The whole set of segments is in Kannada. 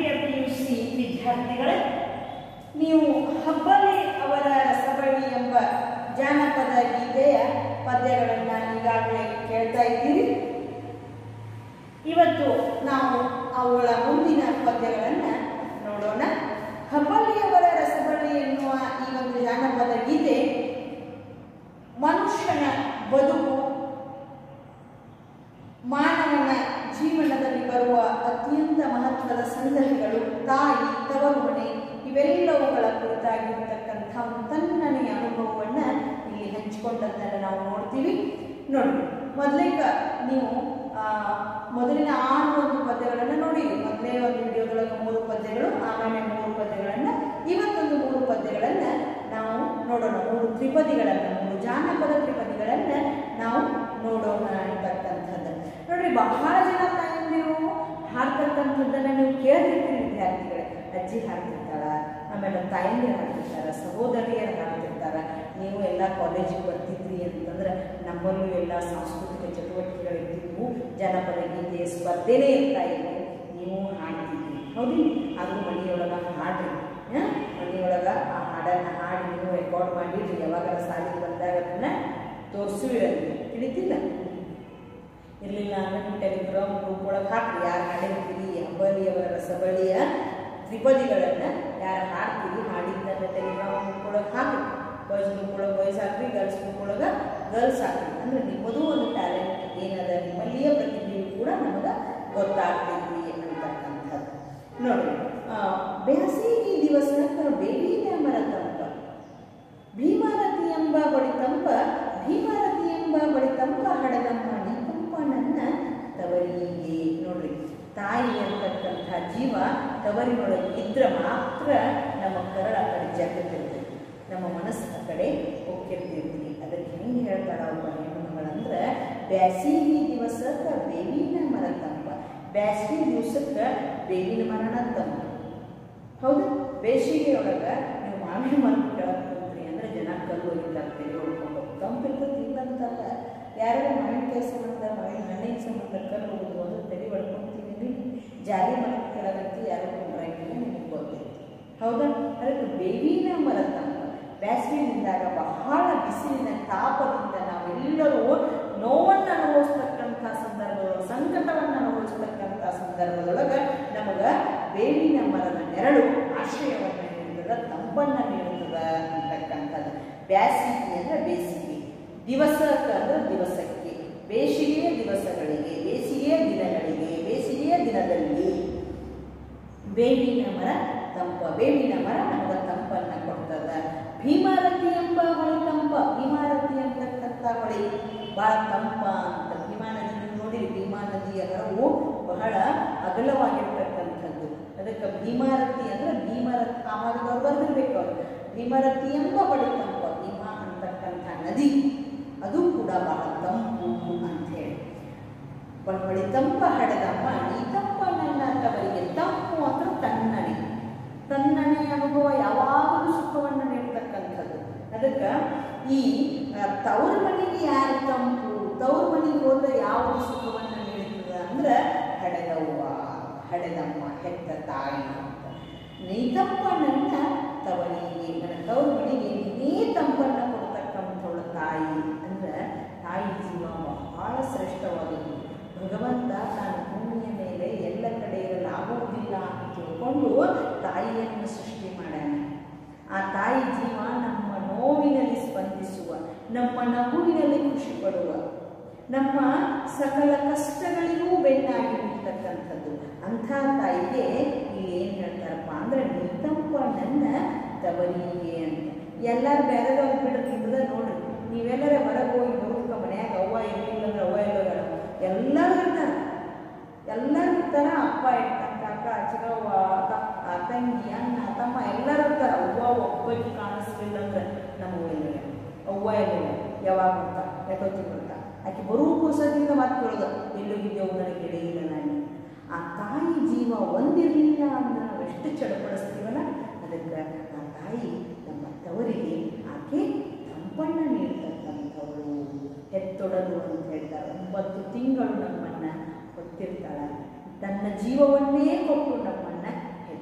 ದ್ವಿತೀಯ ಪಿ ಯು ಸಿ ವಿದ್ಯಾರ್ಥಿಗಳೇ ನೀವು ಹಬ್ಬಲಿ ಅವರ ರಸಬಳ್ಳಿ ಎಂಬ ಜಾನಪದ ಗೀತೆಯ ಪದ್ಯಗಳನ್ನು ಈಗಾಗಲೇ ಕೇಳ್ತಾ ಇದ್ದೀರಿ ಇವತ್ತು ನಾವು ಅವುಗಳ ಮುಂದಿನ ಪದ್ಯಗಳನ್ನು ನೋಡೋಣ ಹಬ್ಬಲಿಯವರ ರಸಬಳ್ಳಿ ಎನ್ನುವ ಈ ಒಂದು ಜಾನಪದ ಗೀತೆ ಮನುಷ್ಯನ ಬದುಕು ಮಾನವನ ಜೀವನದಲ್ಲಿ ಬರುವ ಅತ್ಯಂತ ಮಹತ್ವದ ಸಂಗತಿಗಳು ತಾಯಿ ತವರು ಮನೆ ಇವೆಲ್ಲವುಗಳ ಕುರಿತಾಗಿರ್ತಕ್ಕಂಥ ಒಂದು ತನ್ನನೆಯ ಅನುಭವವನ್ನು ಇಲ್ಲಿ ಹಂಚಿಕೊಂಡದ್ದನ್ನು ನಾವು ನೋಡ್ತೀವಿ ನೋಡಿ ಮೊದಲೇಗ ನೀವು ಆ, ಮೊದಲಿನ ಆರು ಒಂದು ಪದ್ಯಗಳನ್ನು ನೋಡಿರಿ ಮೊದಲೇ ಒಂದು ವಿಡಿಯೋದೊಳಗೆ ಮೂರು ಪದ್ಯಗಳು ಆಮೇಲೆ ಮೂರು ಪದ್ಯಗಳನ್ನು ಇವತ್ತೊಂದು ಮೂರು ಪದ್ಯಗಳನ್ನು ನಾವು ನೋಡೋಣ ಮೂರು ತ್ರಿಪದಿಗಳನ್ನು ಮೂರು ಜಾನಪದ ತ್ರಿಪದಿಗಳನ್ನು ನಾವು ನೋಡೋಣ ಅಂತಕ್ಕಂಥದ್ದು ನೋಡ್ರಿ ಬಹಳ ಜನ ತಾಯಂದಿರು ಹಾಡ್ತಕ್ಕಂಥದ್ದನ್ನು ನೀವು ಕೇಳಿರ್ತೀರಿ ವಿದ್ಯಾರ್ಥಿಗಳೇ ಅಜ್ಜಿ ಹಾಡ್ತಿರ್ತಾಳ ಆಮೇಲೆ ತಾಯಂದಿರು ಹಾಡ್ತಿರ್ತಾರ ಸಹೋದರಿಯರು ಹಾಡ್ತಿರ್ತಾರ ನೀವು ಎಲ್ಲ ಕಾಲೇಜಿಗೆ ಬರ್ತಿದ್ರಿ ಅಂತಂದ್ರೆ ನಮ್ಮಲ್ಲೂ ಎಲ್ಲ ಸಾಂಸ್ಕೃತಿಕ ಚಟುವಟಿಕೆಗಳಿರ್ತಿದ್ವು ಜನಪದ ಗೀತೆ ಸ್ಪರ್ಧೆನೇ ಇರ್ತಾ ಇದ್ವು ನೀವು ಹಾಡ್ತಿದ್ರಿ ಹೌದು ಅದು ಮನೆಯೊಳಗೆ ಹಾಡ್ರಿ ಆ? ಮನೆಯೊಳಗೆ ಆ ಹಾಡನ್ನು ಹಾಡಿ ನೀವು ರೆಕಾರ್ಡ್ ಮಾಡಿಡ್ರಿ ಯಾವಾಗ ಸಾಲಿಗೆ ಬಂದಾಗ ಅದನ್ನು ತೋರಿಸುವಿರಲ್ಲಿ ತಿಳಿತಿಲ್ಲ ಇರಲಿಲ್ಲ ಅಂದ್ರೆ ನಿಮ್ಮ ಟೆಲಿಗ್ರಾಮ್ ಗ್ರೂಪ್ ಒಳಗೆ ಹಾಕ್ರಿ ಯಾರು ಹಾಡಿರ್ತೀರಿ ಹಬ್ಬಲಿಯವರ ರಸಬಳಿಯ ತ್ರಿಪದಿಗಳನ್ನು ಯಾರು ಹಾಡ್ತೀರಿ ಹಾಡಿದ್ದನ್ನು ಟೆಲಿಗ್ರಾಮ್ ಗ್ರೂಪ್ ಒಳಗೆ ಹಾಕ್ರಿ ಬಾಯ್ಸ್ ಗ್ರೂಪ್ ಒಳಗೆ ಬಾಯ್ಸ್ ಹಾಕ್ರಿ ಗರ್ಲ್ಸ್ ಗ್ರೂಪ್ ಒಳಗೆ ಗರ್ಲ್ಸ್ ಹಾಕ್ರಿ ಅಂದ್ರೆ ನಿಮ್ಮದು ಒಂದು ಟ್ಯಾಲೆಂಟ್ ಏನದ ನಿಮ್ಮಲ್ಲಿಯ ಪ್ರತಿಭೆಯು ಕೂಡ ನಮಗೆ ಗೊತ್ತಾಗ್ತೈತಿ ಅಂತಕ್ಕಂಥದ್ದು ನೋಡಿ ಆ, ಬೇಸಿಗೆ ದಿವಸಕ್ಕೆ ಬೇವಿನ ಮರ ತಂಪ ಭೀಮಾರತಿ ಎಂಬ ಬಳಿತಂಪ ಭೀಮಾರತಿ ಎಂಬ ಬಳಿತಂಪ ಹಡಗಮ್ಮ ನಿಂಪಂಪ ನನ್ನ ತವರಿಗೆ ನೋಡ್ರಿ ತಾಯಿ ಅಂತಕ್ಕಂಥ ಜೀವ ತವರಿನೊಳಗೆ ಇದ್ರೆ ಮಾತ್ರ ನಮ್ಮ ಕರಳ ಆ ಕಡೆ ಜಗತ್ತಿರ್ತೈತಿ ನಮ್ಮ ಮನಸ್ಸು ಆ ಕಡೆ ಹೋಗಿರ್ತಿರ್ತೀವಿ ಅದಕ್ಕೆ ಹೆಂಗೆ ಹೇಳ್ತಾಳ ಒಬ್ಬ ಹೆಣ್ಣುಮಗಳಂದ್ರೆ ಬ್ಯಾಸಿಗೆ ದಿವಸಕ್ಕೆ ಬೇವಿನ ಮರ ತಂಪ ಬ್ಯಾಸಿಗೆ ದಿವಸಕ್ಕೆ ಬೇವಿನ ಮರಣ ತಂಪು ಹೌದು ಬೇಸಿಗೆ ಒಳಗೆ ನೀವು ಮಾವಿನ ಮರ ಕೆಳಗೆ ಕೂತ್ರಿ ಅಂದ್ರೆ ಜನ ಕಲ್ಲು ಒಯ್ತಾರೆ ತೆಗೆ ಹೊಡ್ಕೊಂಡು ತಂಪು ಇರ್ತದೆ ಇಲ್ಲ ಅಂತಲ್ಲ ಯಾರು ಮಾವಿನಕಾಯಿ ಸಂಬಂಧ ಮಾವಿನ ಹಣ್ಣಿನ ಸಂಬಂಧ ಕಲ್ಲು ಹೋಗುದು ಅಂದ್ರೆ ತೆಗೆ ಹೊಡ್ಕೊಂತೀವಿ ಜಾರಿ ಮರ ಕೆಳಗಂತೂ ಯಾರು ಕೊಂಡ್ರಂಗಿಲ್ಲ ನಿಮಗೆ ಗೊತ್ತೈತಿ ಹೌದಾ ಅದಕ್ಕೆ ಬೇವಿನ ಮರ ತಂಪ ಬೇಸಿಗೆಯಿಂದಾಗ ಬಹಳ ಬಿಸಿಲಿನ ತಾಪದಿಂದ ನಾವೆಲ್ಲರೂ ನೋವನ್ನು ಅನುಭವಿಸ್ತಕ್ಕಂಥ ಸಂದರ್ಭದೊಳಗೆ ಸಂಕಟವನ್ನು ಅನುಭವಿಸ್ತಕ್ಕಂಥ ಸಂದರ್ಭದೊಳಗೆ ನಮಗೆ ಬೇವಿನ ಮರದ ನೆರಳು ಆಶ್ರಯವನ್ನು ನೀಡುತ್ತದೆ ತಂಪನ್ನು ನೀಡುತ್ತದೆ ಅಂತಕ್ಕಂಥದ್ದು ಬ್ಯಾಸಿಗೆ ಅಂದರೆ ಬೇಸಿಗೆ ದಿವಸಕ್ಕೆ ಅಂದರೆ ದಿವಸಕ್ಕೆ ಬೇಸಿಗೆಯ ದಿವಸಗಳಿಗೆ ಬೇಸಿಗೆಯ ದಿನಗಳಿಗೆ ಬೇಸಿಗೆಯ ದಿನದಲ್ಲಿ ಬೇವಿನ ಮರ ತಂಪ ಬೇವಿನ ಮರ ನಮಗೆ ತಂಪನ್ನು ಕೊಡ್ತದ ಭೀಮಾರತಿ ಎಂಬ ಹೊಳೆ ತಂಪ ಭೀಮಾರತಿ ಅಂತಕ್ಕಂಥ ಹೊಳೆ ಬಹಳ ತಂಪ ಅಂತ ಭೀಮಾ ನದಿ ನೀವು ನೋಡಿರಿ ಭೀಮಾ ನದಿಯ ಹರವು ಬಹಳ ಅಗಲವಾಗಿರ್ತಕ್ಕಂಥದ್ದು ಅದಕ್ಕೆ ಭೀಮಾರತಿ ಅಂದ್ರೆ ಭೀಮರತಿ ಆ ಭಾಗದವ್ರು ಬರ್ದಿರ್ಬೇಕು ಅವರು ಭೀಮರತಿ ಎಂಬ ಹೊಳೆ ತಂಪ ಭೀಮಾ ಅಂತಕ್ಕಂಥ ನದಿ ಅದು ಕೂಡ ಬಹಳ ತಂಪು ಅಂತ ಹೇಳಿ ಬಳಿ ತಂಪ ಹಡದಮ್ಮ ಈ ತಂಪ ನನ್ನ ತವರಿಗೆ ತಂಪು ಅಂದ್ರೆ ತಣ್ಣನೆ ತಣ್ಣನೆ ಅನುಭವ ಯಾವಾಗಲೂ ಸುಖವನ್ನು ನೀಡ್ತಕ್ಕಂಥದ್ದು ಅದಕ್ಕೆ ಈ ಆ, ತವ್ರ ಮನೆಗೆ ಯಾರು ತಂಪು ತವ್ರ ಮನೆಗೆ ಹೋದ್ರೆ ಯಾವುದು ಸುಖವನ್ನು ನೀಡುತ್ತದೆ ಅಂದ್ರೆ ಹಡೆದವ್ವ ಹಡೆದಮ್ಮ ಹೆತ್ತ ತಾಯಿ ಅಂತ ನೀ ತಂಪ ನನ್ನ ತವರಿಗೆ ನನ್ನ ತವ್ರ ಮನೆಗೆ ನೀನೇ ತಂಪನ್ನು ಕೊಡ್ತಕ್ಕಂಥವಳು ತಾಯಿ ಅಂದ್ರೆ ತಾಯಿ ಜೀವ ಬಹಳ ಶ್ರೇಷ್ಠವಾದದ್ದು ಭಗವಂತ ತಾನು ಭೂಮಿಯ ಮೇಲೆ ಎಲ್ಲ ಕಡೆ ಇರಲು ಆಗುವುದಿಲ್ಲ ಅಂತ ತಿಳ್ಕೊಂಡು ತಾಯಿಯನ್ನು ಸೃಷ್ಟಿ ಮಾಡ್ಯಾನ ಆ ತಾಯಿ ಜೀವ ನಮ್ಮ ನೋವಿನಲ್ಲಿ ಸ್ಪಂದಿಸುವ ನಮ್ಮ ನಗುವಿನಲ್ಲಿ ಖುಷಿ ಪಡುವ ನಮ್ಮ ಸಕಲ ಕಷ್ಟಗಳಿಗೂ ಬೆನ್ನಾಗಿ ನಿಲ್ತಕ್ಕಂಥದ್ದು ಅಂಥ ತಾಯಿಗೆ ಇಲ್ಲಿ ಏನು ಹೇಳ್ತಾರಪ್ಪ ಅಂದ್ರೆ ನಿತಂಪ ನನ್ನ ತವರಿಗೆ ಅಂತ ಎಲ್ಲರೂ ಬೇರೆದವ್ರು ಬಿಡ್ರಿ ನಿಮ್ದ ನೋಡ್ರಿ ನೀವೆಲ್ಲರ ಹೊರಗೆ ಹೋಗಿ ಬರುತ್ತ ಮನ್ಯಾಗ ಅವ್ವ ಇರಲಿಲ್ಲ ಅಂದ್ರೆ ಅವ್ವ ಇರೋಲ್ಲ ಎಲ್ಲರೂ ಇರ್ತಾರೆ ಎಲ್ಲರೂ ಇರ್ತಾರ ಅಪ್ಪ ಇರ್ತಾರ ಕಾಕ ಚಿಕ್ಕವ್ವ ಅಕ್ಕ ಆ ತಂಗಿ ಅಣ್ಣ ತಮ್ಮ ಎಲ್ಲರೂ ಇರ್ತಾರ ಅವ್ವ ಒಬ್ಬಕ್ಕೆ ಕಾಣಿಸ್ಲಿಲ್ಲ ಅಂದ್ರೆ ನಮಗೂ ಇಲ್ಲ ಅವ್ವ ಇಲ್ಲ ಯಾವಾಗ ಅಂತ ಯಾಕೋತಿ ಬರ್ತಾ ಆಕೆ ಬರೂ ಕುಸದಿಂದ ಮಾತು ಕೇಳೋದು ಎಲ್ಲೋಗಿದ್ದೆವು ನನಗೆ ಹಿಡಿಯಿಲ್ಲ ನಾನು ಆ ತಾಯಿ ಜೀವ ಒಂದಿರಲಿಲ್ಲ ಅಂದ್ರೆ ನಾವು ಎಷ್ಟು ಚಡಪಡಿಸ್ತೀವಲ್ಲ ಅದಕ್ಕೆ ಆ ತಾಯಿ ನಮ್ಮ ತವರಿಗೆ ಆಕೆ ತಂಪಣ್ಣ ನೀಡ್ತಕ್ಕಂಥವಳು ಹೆತ್ತೊಡಲು ಅಂತ ಹೇಳ್ತಾರೆ ಒಂಬತ್ತು ತಿಂಗಳು ನಮ್ಮನ್ನು ಕೊಟ್ಟಿರ್ತಾಳೆ ತನ್ನ ಜೀವವನ್ನೇ ಕೊಟ್ಟು ನಮ್ಮನ್ನು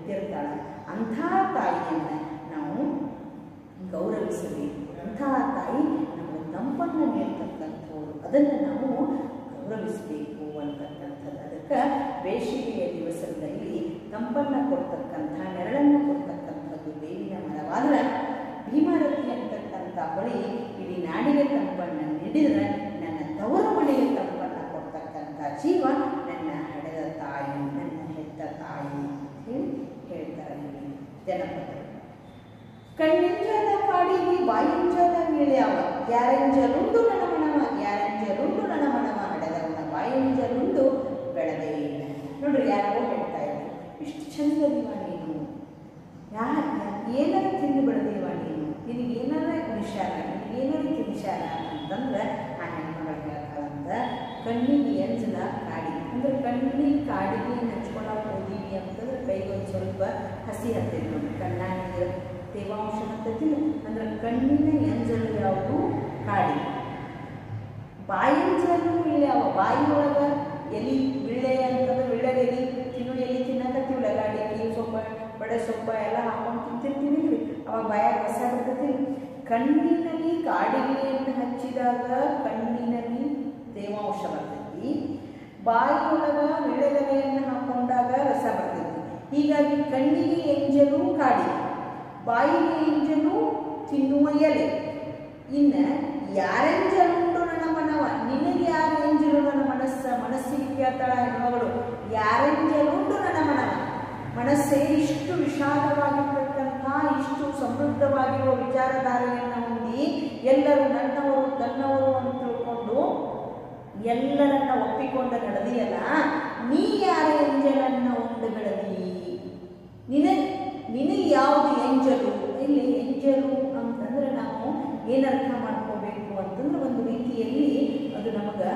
ಹೆತ್ತಿರ್ತಾಳ ಅಂಥ ತಾಯಿಯನ್ನು ನಾವು ಗೌರವಿಸಬೇಕು ಅಂಥ ತಾಯಿ ನಮಗೆ ತಂಪನ್ನು ನೀಡ್ತಕ್ಕಂಥವ್ರು ಅದನ್ನು ನಾವು ಗೌರವಿಸಬೇಕು ಅಂತಕ್ಕಂಥದ್ದು ಅದಕ್ಕೆ ಬೇಸಿಗೆಯ ದಿವಸದಲ್ಲಿ ತಂಪನ್ನು ಕೊಡ್ತಕ್ಕಂಥ ನೆರಳನ್ನು ಕೊಡ್ತಕ್ಕಂಥದ್ದು ಬೇವಿನ ಮರವಾದ್ರೆ ಭೀಮಾರತಿ ಅಂತಕ್ಕಂಥ ಬಳಿ ಇಡೀ ನಾಡಿಗೆ ತಂಪನ್ನು ನೀಡಿದರೆ ನನ್ನ ತವರು ಮನೆಗೆ ತಂಪನ್ನು ಕೊಡ್ತಕ್ಕಂಥ ಜೀವ ನನ್ನ ಹಡೆದ ತಾಯಿ ನನ್ನ ಹೆತ್ತ ತಾಯಿ ಅಂತ ಹೇಳಿ ಹೇಳ್ತಾರೆ ಇಲ್ಲಿ ಜನಪದರು ಕಣ್ಣಿಂಜದ ಕಾಡಿಗೆ ಬಾಯಿಂಜದ ವೀಳ್ಯಾವ ಯಾರೆಂಜಲುಂಡು ನನ್ನ ಮನವ ಯಾರೆಂಜಲುಂಡು ನನ್ನ ಮನವ ಹಡೆದವನ ಬಾಯಿಂಜಲುಂಡು ಬೆಳೆದೇ ಇಲ್ಲ ನೋಡ್ರಿ ಯಾರೋ ಹೇಳ್ತಾ ಇದ್ರು ಇಷ್ಟು ಚಂದದಿವ ನೀನು ಯಾ ಏನಾರ ತಿಂದು ಬೆಳೆದಿವ ನೀನು ನಿನಗೆ ಏನಾರ ವಿಷಾರ ನಿನಗೆ ಏನಾರ ವಿಷಾರ ಅಂತಂದ್ರೆ ಆ ಹೆಣ್ಮಗಳು ಹೇಳ್ತಾಳಂತ ಕಣ್ಣಿಗೆ ಎಂಜಲ ಕಾಡಿ ಅಂದ್ರೆ ಕಣ್ಣಿಗೆ ಕಾಡಿಗೆ ಹಚ್ಕೊಳಕ್ಕೆ ಹೋದೀವಿ ಅಂತಂದ್ರೆ ಕೈಗೆ ಒಂದು ಸ್ವಲ್ಪ ಹಸಿ ಹತ್ತಿರ ನೋಡಿ ಕಣ್ಣಾಗಿ ತೇವಾಂಶ ಹತ್ತತಿಲ್ಲ ಅಂದ್ರೆ ಕಣ್ಣಿನ ಎಂಜಲು ಯಾವುದು ಕಾಡಿ ಬಾಯಿಂಜಲು ಯಾವ ಬಾಯಿ ಒಳಗ ಎಲಿ ವಿಳ್ಳೆ ಅಂತಂದ್ರೆ ವಿಳ್ಳೆ ಎಲಿ ತಿನ್ನು ಎಲಿ ತಿನ್ನಕತ್ತೀವಲ್ಲ ಗಾಡಿ ಸೊಪ್ಪ ಬಡೆ ಸೊಪ್ಪ ಎಲ್ಲ ಹಾಕೊಂಡು ತಿಂತಿರ್ತೀವಿ ರೀ ಅವಾಗ ಬಾಯಾಗ ರಸ ಬರ್ತೈತಿ ಕಣ್ಣಿನಲ್ಲಿ ಕಾಡಿಗೆಯನ್ನು ಹಚ್ಚಿದಾಗ ಕಣ್ಣಿನಲ್ಲಿ ತೇವಾಂಶ ಬರ್ತೈತಿ ಬಾಯಿ ಒಳಗ ವಿಳ್ಳೆದೆಲೆಯನ್ನು ಹಾಕೊಂಡಾಗ ರಸ ಬರ್ತೈತಿ ಹೀಗಾಗಿ ಕಣ್ಣಿಗೆ ಎಂಜಲು ಕಾಡಿ ಬಾಯಿಗೆ ಎಂಜಲು ತಿನ್ನುವ ಎಲೆ ಇನ್ನು ಯಾರೆಂಜಲುಂಟು ನನ್ನ ಮನವ ನಿನಗೆ ಯಾರು ಎಂಜಲು ನನ್ನ ಮನಸ್ಸ ಮನಸ್ಸಿಗೆ ಕೇಳ್ತಾಳ ಹೆಣ್ಮಗಳು ಯಾರೆಂಜಲುಂಟು ನನ್ನ ಮನವ ಮನಸ್ಸೇ ಇಷ್ಟು ವಿಶಾಲವಾಗಿರ್ತಕ್ಕಂಥ ಇಷ್ಟು ಸಮೃದ್ಧವಾಗಿರುವ ವಿಚಾರಧಾರೆಯನ್ನು ಹೊಂದಿ ಎಲ್ಲರೂ ನನ್ನವರು ತನ್ನವರು ಅಂತ ತಿಳ್ಕೊಂಡು ಎಲ್ಲರನ್ನ ಒಪ್ಪಿಕೊಂಡ ನಡೆದಿಯಲ್ಲ ನೀ ಯಾರ ಎಂಜಲನ್ನ ಉಂಡು ಬೆಳೆದಿ ನಿನಗೆ ನಿನಗೆ ಯಾವುದು ಎಂಜಲು ಇಲ್ಲಿ ಎಂಜಲು ಅಂತಂದ್ರೆ ನಾವು ಏನರ್ಥ ಮಾಡ್ಕೋಬೇಕು ಅಂತಂದ್ರೆ ಒಂದು ರೀತಿಯಲ್ಲಿ ಅದು ನಮಗೆ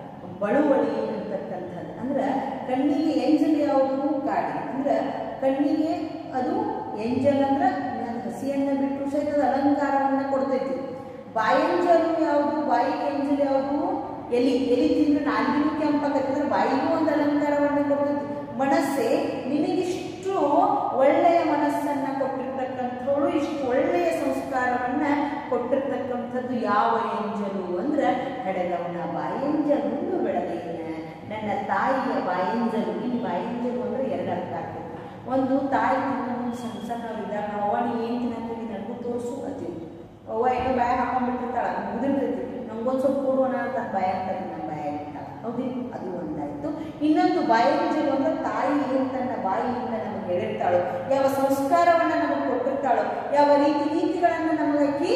ಬಳುವಳಿ ಅಂತಕ್ಕಂಥದ್ದು ಅಂದ್ರೆ ಕಣ್ಣಿಗೆ ಎಂಜಲ್ ಯಾವುದು ಕಾಡಿ ಅಂದ್ರೆ ಕಣ್ಣಿಗೆ ಅದು ಎಂಜಲ್ ಅಂದ್ರೆ ಹಸಿಯನ್ನು ಬಿಟ್ಟು ಸಹಿತ ಅದು ಅಲಂಕಾರವನ್ನು ಕೊಡ್ತೈತಿ ಬಾಯಂಜಲು ಯಾವುದು ಬಾಯಿಗೆ ಎಂಜಲ್ ಯಾವುದು ಎಲಿ ಎಲಿ ತಿಂದ್ರೆ ನಾಲ್ಗಿನೂ ಕೆಂಪಾಗತ್ತಂದ್ರೆ ಬಾಯಿಗೂ ಒಂದು ಅಲಂಕಾರವನ್ನು ಕೊಡ್ತೈತಿ ಮನಸ್ಸೇ ನಿನಗಿಷ್ಟು ಒಳ್ಳೆಯ ಮನಸ್ಸನ್ನ ಕೊಟ್ಟಿರ್ತಕ್ಕಂಥವಳು ಇಷ್ಟು ಒಳ್ಳೆಯ ಸಂಸ್ಕಾರವನ್ನ ಕೊಟ್ಟಿರ್ತಕ್ಕಂಥದ್ದು ಯಾವ ಎಂಜಲು ಅಂದ್ರೆ ಹಡೆದವನ ಬಾಯಂಜಲು ಬೆಳೆದೇನ ನನ್ನ ತಾಯಿಯ ಬಾಯಂಜಲು ಈ ಬಾಯಂಜಲು ಅಂದ್ರೆ ಎರಡು ಅರ್ಥ ಆಗ್ತದೆ ಒಂದು ತಾಯಿ ತಿನ್ನೋ ಸಣ್ಣ ಸಣ್ಣವರಿದ್ದಾಗ ನಾವು ಅವ್ವ ನೀ ಏನು ತಿನ್ನತ್ತೀವಿ ನನಗೂ ತೋರಿಸು ಅಂತೀವಿ ಅವ್ವ ಏನೋ ಬಾಯ ಹಾಕೊಂಡ್ಬಿಟ್ಟಿರ್ತಾಳ ಮುಗಿದಿರ್ತೈತಿ ನಮ್ಗೊಂದು ಸ್ವಲ್ಪ ಕೊಡುವಣ ಅಂತ ಬಾಯ ಅಂತಾರೆ ನಮ್ಮ ಬಾಯ ಇರ್ತಾಳೆ ಹೌದಿ ಅದು ಒಂದಾಯ್ತು ಇನ್ನೊಂದು ಬಾಯಂಜಲು ಅಂದ್ರೆ ತಾಯಿ ಏನು ತನ್ನ ಬಾಯಿಯಿಂದ ನಮಗೆ ಹೇಳಿರ್ತಾಳೋ ಯಾವ ಸಂಸ್ಕಾರವನ್ನ ನಮಗೆ ಕೊಟ್ಟಿರ್ತಾಳೋ ಯಾವ ರೀತಿ ನೀತಿಗಳನ್ನು ನಮಗಾಕಿ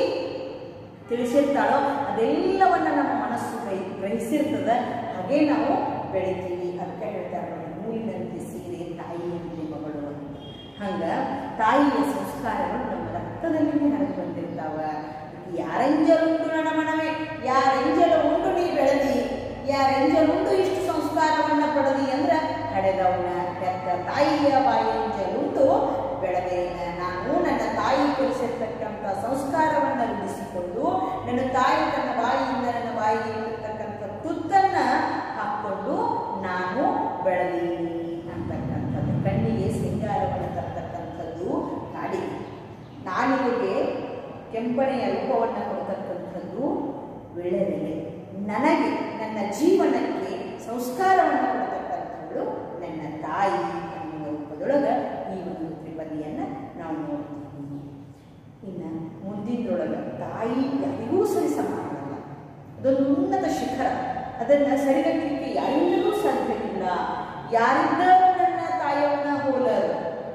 ತಿಳಿಸಿರ್ತಾಳೋ ಅದೆಲ್ಲವನ್ನ ನಮ್ಮ ಮನಸ್ಸು ಗ್ರಹಿ ಗ್ರಹಿಸಿರ್ತದೆ ಹಾಗೆ ನಾವು ಬೆಳಿತೀವಿ ಅದಕ್ಕೆ ಹೇಳ್ತಾರೆ ನೋಡಿ ನೂಲಿನಂತೆ ಸೀರೆ ತಾಯಿಯಂತೆ ಮಗಳು ಅಂತ ಹಂಗ ತಾಯಿಯ ಸಂಸ್ಕಾರಗಳು ನಮ್ಮ ರಕ್ತದಲ್ಲಿ ಹರಿದು ಬಂದಿರ್ತಾವ ಯಾರಂಜಲುಂಟು ನನ್ನ ಮನವೇ ಯಾರಂಜಲ ಉಂಟು ನೀ ಬೆಳೆದಿ ಯಾರಂಜಲುಂಟು ಇಷ್ಟು ಸಂಸ್ಕಾರವನ್ನ ಪಡೆದಿ ಅಂದ್ರ ಹಡೆದವನ ಹೆತ್ತ ತಾಯಿಯ ಬಾಯಂಜಲುಂಟು ಬೆಳೆದೇನ ನಾನು ನನ್ನ ತಾಯಿ ಕಲಿಸಿರ್ತಕ್ಕಂಥ ಸಂಸ್ಕಾರವನ್ನು ರೂಢಿಸಿಕೊಂಡು ನನ್ನ ತಾಯಿ ತನ್ನ ಬಾಯಿಯಿಂದ ನನ್ನ ಬಾಯಿಗೆ ಇಟ್ಟಿರ್ತಕ್ಕಂಥ ತುತ್ತನ್ನ ಹಾಕ್ಕೊಂಡು ನಾನು ಬೆಳೆದೀನಿ ಅಂತಕ್ಕಂಥದ್ದು ಕಣ್ಣಿಗೆ ಸಿಂಗಾರವನ್ನು ತರ್ತಕ್ಕಂಥದ್ದು ಕಾಡಿ ನಾಲಿಗೆಗೆ ಕೆಂಪನೆಯ ರೂಪವನ್ನು ಕೊಡ್ತಕ್ಕಂಥದ್ದು ವಿಳೆದೆಲೆ ನನಗೆ ನನ್ನ ಜೀವನಕ್ಕೆ ಸಂಸ್ಕಾರವನ್ನು ಕೊಡ್ತಕ್ಕಂಥವಳು ನನ್ನ ತಾಯಿ ಅನ್ನುವ ರೂಪದೊಳಗೆ ಈ ಒಂದು ತ್ರಿಪದಿಯನ್ನು ನಾವು ನೋಡ್ತೀವಿ ಇನ್ನು ಮುಂದಿನೊಳಗೆ ತಾಯಿ ಯಾರಿಗೂ ಸರಿ ಸಮಾನವಲ್ಲ ಅದೊಂದು ಉನ್ನತ ಶಿಖರ ಅದನ್ನು ಸರಿಗಟ್ಟಲಿಕ್ಕೆ ಯಾರಿಂದಲೂ ಸಾಧ್ಯವಿಲ್ಲ ಯಾರಿದ್ದರೂ ನನ್ನ ತಾಯಿಯನ್ನ ಹೋಲರು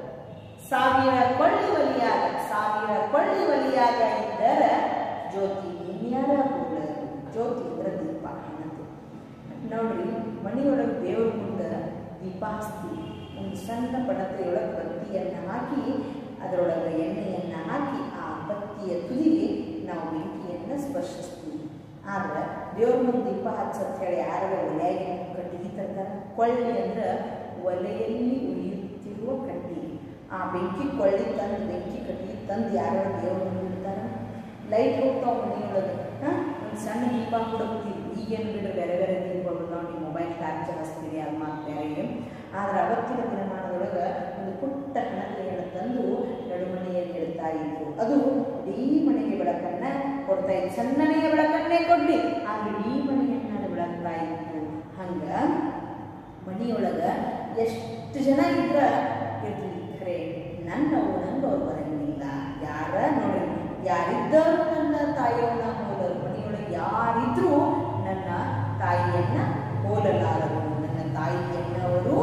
ಸಾವಿರ ಕೊಳ್ಳಿ ಒಲಿಯಾಗ ಸಾವಿರ ಕೊಳ್ಳಿ ಒಲಿಯಾಗ ಇದ್ದರ ಜ್ಯೋತಿ ಇನ್ಯಾರ ಹೋಲರು ಜ್ಯೋತಿ ಅಂದ್ರೆ ದೀಪ ಅನ್ನೋದು ನೋಡ್ರಿ ಮನೆಯೊಳಗೆ ದೇವ್ರ ಮುಂದೆ ದೀಪ ಹಚ್ತೀವಿ ಒಂದು ಸಣ್ಣ ಪಡತೆಯೊಳಗೆ ಬತ್ತಿಯನ್ನು ಹಾಕಿ ಅದರೊಳಗೆ ಎಣ್ಣೆಯನ್ನು ಹಾಕಿ ಆ ಬತ್ತಿಯ ತುದಿಗೆ ನಾವು ಬೆಂಕಿಯನ್ನು ಸ್ಪರ್ಶಿಸ್ತೀವಿ ಆದ್ರೆ ದೇವ್ರ ಮುಂದೆ ದೀಪ ಹಚ್ಚಂತ ಹೇಳಿ ಯಾರು ಒಲೆಯಾಗಿ ಕಟ್ಟಿಗೆ ತಂದಾರ ಕೊಳ್ಳಿ ಅಂದ್ರೆ ಒಲೆಯಲ್ಲಿ ಉರಿಯುತ್ತಿರುವ ಕಟ್ಟಿಗೆ ಆ ಬೆಂಕಿ ಕೊಳ್ಳಿ ತಂದು ಬೆಂಕಿ ಕಟ್ಟಿಗೆ ತಂದು ಯಾರು ದೇವ್ರ ಮುಂದೆ ಇಡ್ತಾರ ಲೈಟ್ ಹೋಗ್ತಾವ ಮನೆಯೊಳಗೆ ಹಾಂ ಒಂದು ಸಣ್ಣ ದೀಪ ಕೊಡ್ತೀವಿ ಈಗೇನು ಬಿಡ್ರಿ ಬೇರೆ ಬೇರೆ ದೀಪಗಳು ನಾವು ನಿಮ್ಮ ಮೊಬೈಲ್ ಚಾರ್ಜ್ ಹಚ್ತೀರಿ ಅದು ಮಾತು ಬೇರೆ ಆದರೆ ಅವತ್ತಿನ ದಿನಮಾನದೊಳಗೆ ಒಂದು ಪುಟ್ಟ ಹಣತೆಯನ್ನು ತಂದು ನಡುಮನೆಯಲ್ಲಿ ಇಡ್ತಾ ಇದ್ರು ಅದು ಇಡೀ ಮನೆಗೆ ಬೆಳಕನ್ನ ಕೊಡ್ತಾ ಇತ್ತು ಸಣ್ಣನೆಯ ಬೆಳಕನ್ನೇ ಕೊಡ್ಲಿ ಆದ್ರೆ ಇಡೀ ಮನೆಯನ್ನ ಅದು ಬೆಳಗ್ತಾ ಇತ್ತು ಹಂಗ ಮನೆಯೊಳಗ ಎಷ್ಟು ಜನ ಇದ್ರ ಇರ್ಲಿ ಖರೆ ನನ್ನವು ನಂಗವ್ರು ಬರಂಗಿಲ್ಲ ಯಾರ ನೋಡಿ ಯಾರಿದ್ದರೂ ನನ್ನ ತಾಯಿಯನ್ನ ಹೋದರು ಮನೆಯೊಳಗೆ ಯಾರಿದ್ರೂ ನನ್ನ ತಾಯಿಯನ್ನ ಹೋಲಲಾರರು ನನ್ನ ತಾಯಿಯನ್ನವರು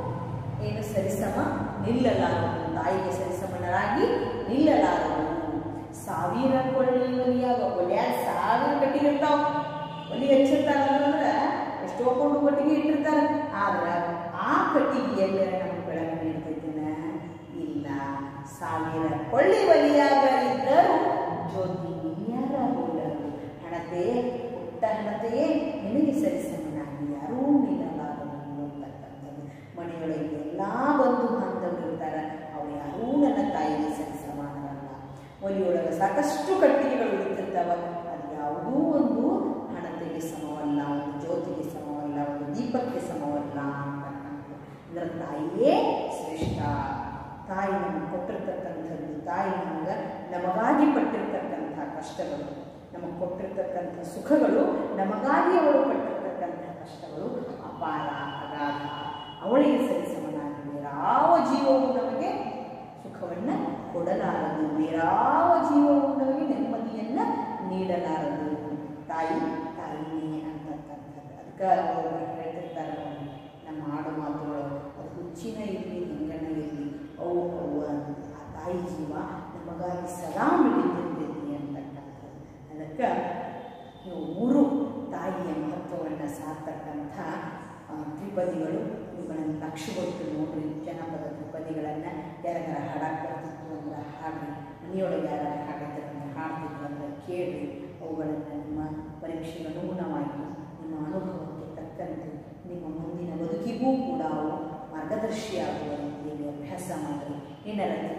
ಏನು ಸರಿಸಮ ನಿಲ್ಲಲಾರರು ತಾಯಿಗೆ ಸರಿಸಮನರಾಗಿ ನಿಲ್ಲಲಾರರು ಸಾವಿರ ಕೊಳ್ಳಿ ಒಲಿಯಾಗ ಒಲಿಯಾಗ ಸಾವಿರ ಕಟ್ಟಿಗೆ ಇರ್ತಾವ ಒಲಿ ಹಚ್ಚಿರ್ತಾರ ಅಂತಂದ್ರೆ ಎಷ್ಟೋ ಕೊಂಡು ಕಟ್ಟಿಗೆ ಇಟ್ಟಿರ್ತಾರ ಆದ್ರೆ ಆ ಕಟ್ಟಿಗೆಯಲ್ಲಿ ನಮ್ಗೆ ಬೆಳಕು ನೀಡ್ತೈತಿನ ಇಲ್ಲ ಸಾವಿರ ಕೊಳ್ಳಿ ಒಲಿಯಾಗ ಇದ್ದರು ಜ್ಯೋತಿ ನೀಯಾಗ ಹೋಲರು ಹಣತೆ ಪುಟ್ಟ ಹಣತೆಯೇ ನಿನಗೆ ಸರಿಸಮನಾಗಿ ಯಾರೂ ನಿಲ್ಲಲಾರರು ಅಂತಕ್ಕಂಥದ್ದು ಮನೆಯೊಳಗೆ ಎಲ್ಲ ಬಂಧು ಬಾಂಧವರು ಇರ್ತಾರೆ ಅವ್ರು ಯಾರೂ ನನ್ನ ತಾಯಿಗೆ ಸರಿಸಮಾನರಲ್ಲ ಒಲಿಯೊಳಗೆ ಸಾಕಷ್ಟು ಕಟ್ಟಿಗೆಗಳು ಉಳಿತಿರ್ತಾವ ಅದು ಯಾವುದೂ ಒಂದು ಹಣತೆಗೆ ಸಮವಲ್ಲ ಒಂದು ಜ್ಯೋತಿಗೆ ಸಮವಲ್ಲ ಒಂದು ದೀಪಕ್ಕೆ ಸಮವಲ್ಲ ಅಂತಕ್ಕಂಥದ್ದು ಇದರ ತಾಯಿಯೇ ಶ್ರೇಷ್ಠ ತಾಯಿ ನಮಗೆ ಕೊಟ್ಟಿರ್ತಕ್ಕಂಥದ್ದು ತಾಯಿ ನಮಗೆ ನಮಗಾಗಿ ಪಟ್ಟಿರ್ತಕ್ಕಂಥ ಕಷ್ಟಗಳು ನಮಗೆ ಕೊಟ್ಟಿರ್ತಕ್ಕಂಥ ಸುಖಗಳು ನಮಗಾಗಿ ಅವರು ಪಟ್ಟಿರ್ತಕ್ಕಂಥ ಕಷ್ಟಗಳು ಅಪಾರ ಅಗಾಧ ಅವಳಿಗೆ ಸರಿಸಮನಾಗಿ ಯಾವ ಜೀವವು ನಮಗೆ ಸುಖವನ್ನು ಕೊಡಲಾರದು ಬೇರಾವ ಜೀವವು ನಮಗೆ ನೆಮ್ಮದಿಯನ್ನು ನೀಡಲಾರದು ತಾಯಿ ತಾಯಿನೇ ಅಂತಕ್ಕಂಥದ್ದು ಅದಕ್ಕೆ ಒಬ್ಬರು ಹೇಳ್ತಿರ್ತಾರೆ ನೋಡಿ, ನಮ್ಮ ಆಡು ಮಾತುಗಳು ಅದು ಹುಚ್ಚಿನ ಇರಲಿ ಹಿಂಗನ ಇರಲಿ ಅವು ಅವು ಆ ತಾಯಿ ಜೀವ ನಮಗಾಗಿ ಸದಾ ಮಿಡಿದಿರ್ತೈತಿ ಅಂತಕ್ಕಂಥದ್ದು ಅದಕ್ಕೆ ಇವು ಮೂರು ತಾಯಿಯ ಮಹತ್ವವನ್ನು ಸಾರ್ತಕ್ಕಂಥ ಆ, ತ್ರಿಪದಿಗಳು ಇವುಗಳನ್ನು ಲಕ್ಷ್ಯ ಕೊಟ್ಟು ನೋಡ್ರಿ ಜನಪದ ತ್ರಿಪದಿಗಳನ್ನು ಯಾರಿಗಾರ ಹಾಡಕ್ಕೆ ಬರ್ತಿತ್ತು ಅಂದ್ರೆ ಹಾಡ್ರಿ ಮನೆಯೊಳಗೆ ಯಾರು ಹಾಡತ್ತಿದ್ರೆ ಹಾಡ್ತಿದ್ರು ಅಂದ್ರೆ ಕೇಳಿ ಅವುಗಳನ್ನು ನಿಮ್ಮ ಪರೀಕ್ಷೆಗೆ ಅನುಗುಣವಾಗಿ ನಿಮ್ಮ ಅನುಭವಕ್ಕೆ ತಕ್ಕಂತೆ ನಿಮ್ಮ ಮುಂದಿನ ಬದುಕಿಗೂ ಕೂಡ ಅವು ಮಾರ್ಗದರ್ಶಿಯಾಗುವ ರೀತಿಯಲ್ಲಿ ಅಭ್ಯಾಸ ಮಾಡಿ ಏನಾರ